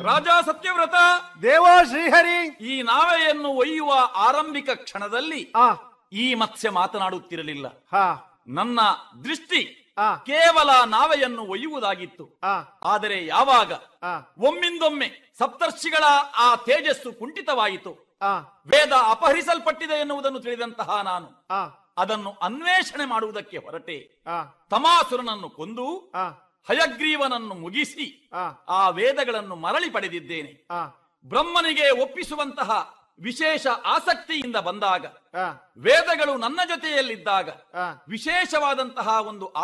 ರಾಜ ಸತ್ಯವ್ರತ ದೇವ ಶ್ರೀಹರಿ ಈ ನಾವೆಯನ್ನು ಒಯ್ಯುವ ಆರಂಭಿಕ ಕ್ಷಣದಲ್ಲಿ ಆ ಈ ಮತ್ಸ್ಯ ಮಾತನಾಡುತ್ತಿರಲಿಲ್ಲ ಹಾ ನನ್ನ ದೃಷ್ಟಿ ಆ ಕೇವಲ ನಾವೆಯನ್ನು ಒಯ್ಯುವುದಾಗಿತ್ತು ಆ ಆದರೆ ಯಾವಾಗ ಆ ಒಮ್ಮಿಂದೊಮ್ಮೆ ಸಪ್ತರ್ಷಿಗಳ ಆ ತೇಜಸ್ಸು ಕುಂಠಿತವಾಯಿತು ಆ ವೇದ ಅಪಹರಿಸಲ್ಪಟ್ಟಿದೆ ಎನ್ನುವುದನ್ನು ತಿಳಿದಂತಹ ನಾನು ಆ ಅದನ್ನು ಅನ್ವೇಷಣೆ ಮಾಡುವುದಕ್ಕೆ ಹೊರಟೆ ಆ ತಮಾಸುರನನ್ನು ಕೊಂದು ಆ ಹಯಗ್ರೀವನನ್ನು ಮುಗಿಸಿ ಆ ಆ ವೇದಗಳನ್ನು ಮರಳಿ ಪಡೆದಿದ್ದೇನೆ ಆ ಬ್ರಹ್ಮನಿಗೆ ಒಪ್ಪಿಸುವಂತಹ ವಿಶೇಷ ಆಸಕ್ತಿಯಿಂದ ಬಂದಾಗ ಆ ವೇದಗಳು ನನ್ನ ಜೊತೆಯಲ್ಲಿದ್ದಾಗ ಆ ವಿಶೇಷವಾದಂತಹ ಒಂದು